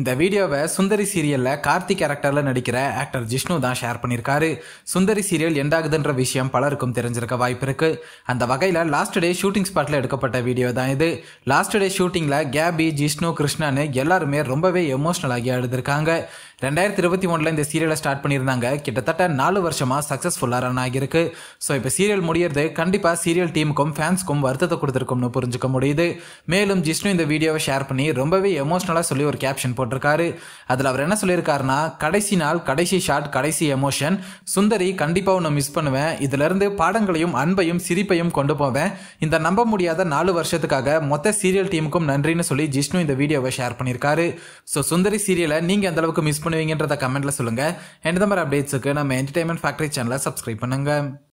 இந்த வீடியோவை சுந்தரி சீரியல்ல கார்த்திக் கேரக்டர்ல நடிக்கிற ஆக்டர் ஜிஷ்ணு தான் ஷேர் பண்ணியிருக்காரு சுந்தரி சீரியல் எண்டாகுதுன்ற விஷயம் பலருக்கும் தெரிஞ்சிருக்க வாய்ப்பு இருக்கு அந்த வகையில லாஸ்ட் டே ஷூட்டிங் ஸ்பாட்ல எடுக்கப்பட்ட வீடியோ தான் இது லாஸ்ட் டே ஷூட்டிங்ல கேபி ஜிஷ்ணு கிருஷ்ணான்னு எல்லாருமே ரொம்பவே எமோஷனல் ஆகி அழுதுருக்காங்க ரெண்டாயிரத்தி இருபத்தி ஒன்றில் இந்த சீரியலை ஸ்டார்ட் பண்ணியிருந்தாங்க கிட்டத்தட்ட நாலு வருஷமாக சக்ஸஸ்ஃபுல்லாக ரன் ஆகியிருக்கு ஸோ இப்போ சீரியல் முடியறது கண்டிப்பாக சீரியல் டீமுக்கும் ஃபேன்ஸ்க்கும் வருத்தத்தை கொடுத்துருக்கும்னு புரிஞ்சுக்க முடியுது மேலும் ஜிஷ்ணு இந்த வீடியோவை ஷேர் பண்ணி ரொம்பவே எமோஷனலாக சொல்லி ஒரு கேப்ஷன் போட்டிருக்காரு அதில் அவர் என்ன சொல்லியிருக்காருன்னா கடைசி நாள் கடைசி ஷாட் கடைசி எமோஷன் சுந்தரி கண்டிப்பாக ஒன்று மிஸ் பண்ணுவேன் இதிலிருந்து பாடங்களையும் அன்பையும் சிரிப்பையும் கொண்டு போவேன் இந்த நம்ப முடியாத நாலு வருஷத்துக்காக மொத்த சீரியல் டீமுக்கும் நன்றின்னு சொல்லி ஜிஷ்ணு இந்த வீடியோவை ஷேர் பண்ணியிருக்காரு ஸோ சுந்தரி சீரியலை நீங்கள் எந்த அளவுக்கு மிஸ் பண்ணுவீங்கன்றத கமெண்ட்ல சொல்லுங்க அண்ட் இந்த மாதிரி அப்டேட்ஸுக்கு நம்ம என்டர்டைன்மெண்ட் ஃபேக்டரி சேனலை சப்ஸ்கிரைப் பண்ணுங்க